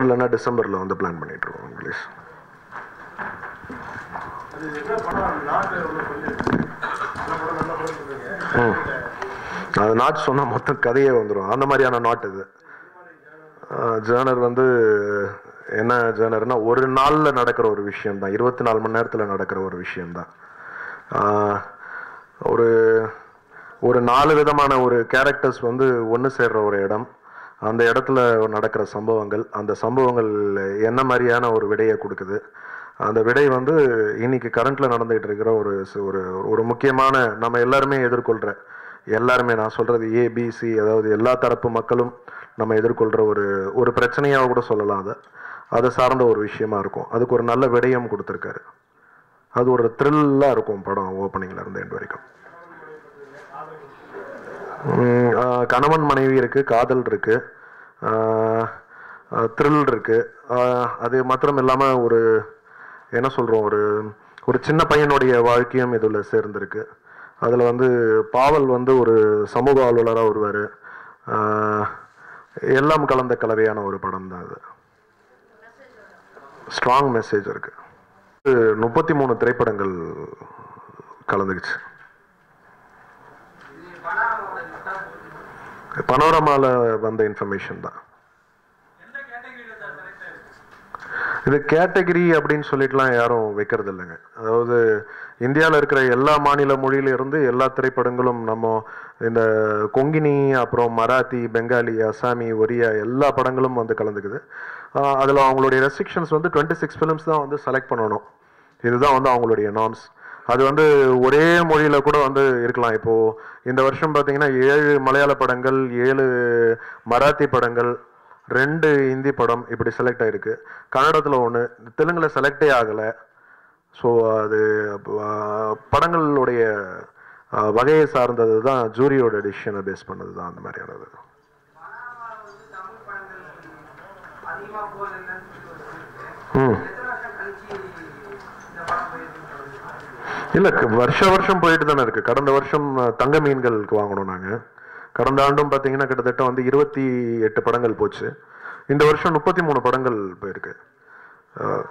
இல்லைன்னா டிசம்பரில் வந்து பிளான் பண்ணிட்டு இருக்கோம் இங்கிலீஷ் ம் அது நாட் சொன்னால் மொத்தம் கதையே வந்துடும் அந்த மாதிரியான நாட் இது ஜேர்னர் வந்து என்ன ஜேர்னர்னா ஒரு நாளில் நடக்கிற ஒரு விஷயம் தான் இருபத்தி நாலு மணி நேரத்தில் நடக்கிற ஒரு விஷயம்தான் ஆஹ் ஒரு ஒரு நாலு விதமான ஒரு கேரக்டர்ஸ் வந்து ஒன்று சேர்ற ஒரு இடம் அந்த இடத்துல நடக்கிற சம்பவங்கள் அந்த சம்பவங்கள் என்ன மாதிரியான ஒரு விடையை கொடுக்குது அந்த விடை வந்து இன்னைக்கு கரண்ட்ல நடந்துகிட்டு இருக்கிற ஒரு ச- ஒரு ஒரு முக்கியமான நம்ம எல்லாருமே எதிர்கொள்ற எல்லாருமே நான் சொல்றது ஏ பி சி அதாவது எல்லா தரப்பு மக்களும் நம்ம எதிர்கொள்ற ஒரு ஒரு பிரச்சனையாக கூட சொல்லலாம் அதை அதை சார்ந்த ஒரு விஷயமா இருக்கும் அதுக்கு ஒரு நல்ல விடயம் கொடுத்துருக்காரு அது ஒரு த்ரில்லாக இருக்கும் படம் ஓப்பனிங்ல இருந்து எண்ட் வரைக்கும் உம், ஆஹ், கணவன் மனைவி இருக்கு காதல் இருக்கு த்ரில் இருக்கு ஆஹ், அது மாத்திரம் இல்லாம ஒரு என்ன சொல்றோம் ஒரு ஒரு சின்ன பையனுடைய வாழ்க்கையும் இதுல சேர்ந்திருக்கு அதுல வந்து பாவல் வந்து ஒரு சமூக ஆர்வலராக வருவார் எல்லாம் கலந்த கலவையான ஒரு படம் தான் அது ஸ்ட்ராங் மெசேஜ் இருக்கு முப்பத்தி மூணு திரைப்படங்கள் கலந்துக்குச்சு பனோரமால வந்த இன்ஃபர்மேஷன் தான் இது கேட்டகரி அப்படின்னு சொல்லிட்டுலாம் யாரும் வைக்கிறது இல்லைங்க அதாவது இந்தியாவில் இருக்கிற எல்லா மாநில மொழியில இருந்து எல்லா திரைப்படங்களும் நம்ம இந்த கொங்கினி அப்புறம் மராத்தி பெங்காலி அசாமி ஒரியா எல்லா படங்களும் வந்து கலந்துக்குது ஆஹ் அதுல அவங்களுடைய ரெஸ்ட்ரிக்ஷன்ஸ் வந்து டுவெண்ட்டி சிக்ஸ் ஃபிலிம்ஸ் தான் வந்து செலக்ட் பண்ணணும் இதுதான் வந்து அவங்களுடைய நார்ம்ஸ் அது வந்து ஒரே மொழியில கூட வந்து இருக்கலாம் இப்போ இந்த வருஷம் பார்த்தீங்கன்னா ஏழு மலையாள படங்கள் ஏழு மராத்தி படங்கள் ரெண்டு ஹிந்தி படம் இப்படி செலக்ட் ஆயிருக்கு கன்னடத்தில் ஒன்று தெலுங்குல செலக்டே ஆகலை ஸோ அது ஆஹ், படங்களுடைய ஆஹ், வகையை சார்ந்தது தான் ஜூரியோட டிசிஷனை பேஸ் பண்ணது தான் அந்த மாதிரியானது ம் இல்ல க- வருஷ வருஷம் போயிட்டு தானே இருக்கு கடந்த வருஷம் அஹ், தங்க மீன்களுக்கு வாங்கணும் நாங்க கடந்த ஆண்டும் பாத்தீங்கன்னா கிட்டத்தட்ட வந்து இருபத்தி எட்டு படங்கள் போச்சு இந்த வருஷம் முப்பத்தி மூணு படங்கள் போயிருக்கு அஹ்,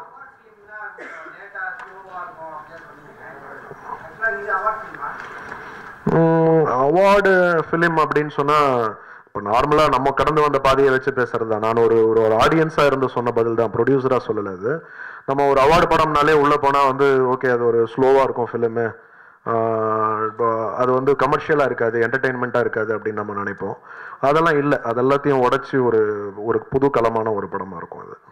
அவார்டு ஃபிலிம் அப்படின்னு சொன்னா இப்போ நார்மலா நம்ம கடந்து வந்த பாதையை வச்சு பேசுறது தான் நான் ஒரு ஒரு ஒரு ஆடியன்ஸா இருந்து சொன்ன பதில் தான் ப்ரொடியூசரா சொல்லல அது நம்ம ஒரு அவார்டு படம்னாலே உள்ள போனா வந்து ஓகே அது ஒரு ஸ்லோவா இருக்கும் ஃபிலிமு அது வந்து கமர்ஷியலா இருக்காது என்டர்டெயின்மெண்ட்டாக இருக்காது அப்படின்னு நம்ம நினைப்போம் அதெல்லாம் இல்லை அதெல்லாத்தையும் உடைச்சி ஒரு ஒரு புது களமான ஒரு படமா இருக்கும் அது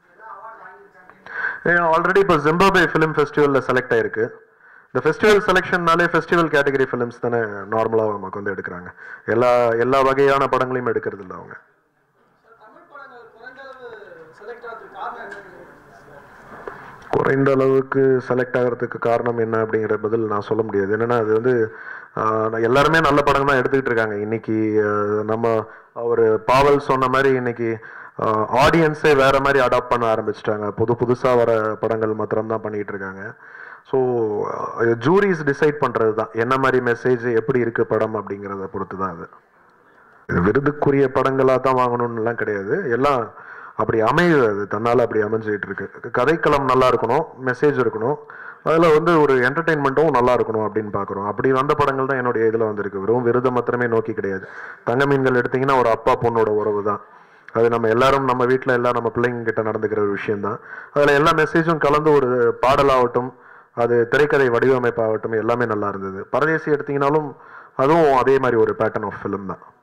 ஆல்ரெடி இப்போ ஜிம்பாபே ஃபிலிம் ஃபெஸ்டிவலில் செலக்ட் ஆயிருக்கு இந்த ஃபெஸ்டிவல் செலெக்ஷன்னாலே ஃபெஸ்டிவல் கேட்டகரி ஃபிலிம்ஸ் தானே நார்மலாக நமக்கு வந்து எடுக்கிறாங்க எல்லா எல்லா வகையான படங்களையும் எடுக்கிறது இல்லை அவங்க தமிழ் படங்கள் குறைந்தளவு செலக்ட் ஆகிறதுக்கு காரணம் என்ன குறைந்த அளவுக்கு செலக்ட் ஆகிறதுக்கு காரணம் என்ன அப்படிங்கிற பதில் நான் சொல்ல முடியாது என்னன்னா அது வந்து ஆஹ், நான் எல்லாருமே நல்ல படம் தான் எடுத்துக்கிட்டு இருக்காங்க இன்னைக்கு ஆஹ், நம்ம ஒரு பாவல் சொன்ன மாதிரி இன்னைக்கு ஆடியன்ஸே வேற மாதிரி அடாப்ட் பண்ண ஆரம்பிச்சிட்டாங்க புது புதுசா வர படங்கள் மாத்திரம் தான் பண்ணிட்டு இருக்காங்க ஸோ ஜூரிஸ் டிசைட் பண்றது தான் என்ன மாதிரி மெசேஜ் எப்படி இருக்கு படம் அப்படிங்கிறத பொறுத்து தான் அது இது விருதுக்குரிய படங்களாக தான் வாங்கணும்னுலாம் கிடையாது எல்லாம் அப்படி அமையுது அது தன்னால் அப்படி அமைஞ்சிட்டு இருக்கு கதைக்களம் நல்லா இருக்கணும் மெசேஜ் இருக்கணும் அதில் வந்து ஒரு என்டர்டெயின்மெண்ட்டும் நல்லா இருக்கணும் அப்படின்னு பார்க்குறோம் அப்படி வந்த படங்கள் தான் என்னுடைய இதில் வந்திருக்கு வெறும் விருதை மாத்திரமே நோக்கி கிடையாது தங்க மீன்கள் எடுத்தீங்கன்னா ஒரு அப்பா பொண்ணோட உறவு தான் அது நம்ம எல்லாரும் நம்ம வீட்டில் எல்லாம் நம்ம பிள்ளைங்க கிட்ட நடந்துக்கிற ஒரு விஷயம் தான் அதில் எல்லா மெசேஜும் கலந்து ஒரு பாடலாகட்டும் அது திரைக்கதை வடிவமைப்பாகட்டும் எல்லாமே நல்லா இருந்தது பரதேசி எடுத்தீங்கனாலும் அதுவும் அதே மாதிரி ஒரு பேட்டர்ன் ஆஃப் ஃபிலிம் தான்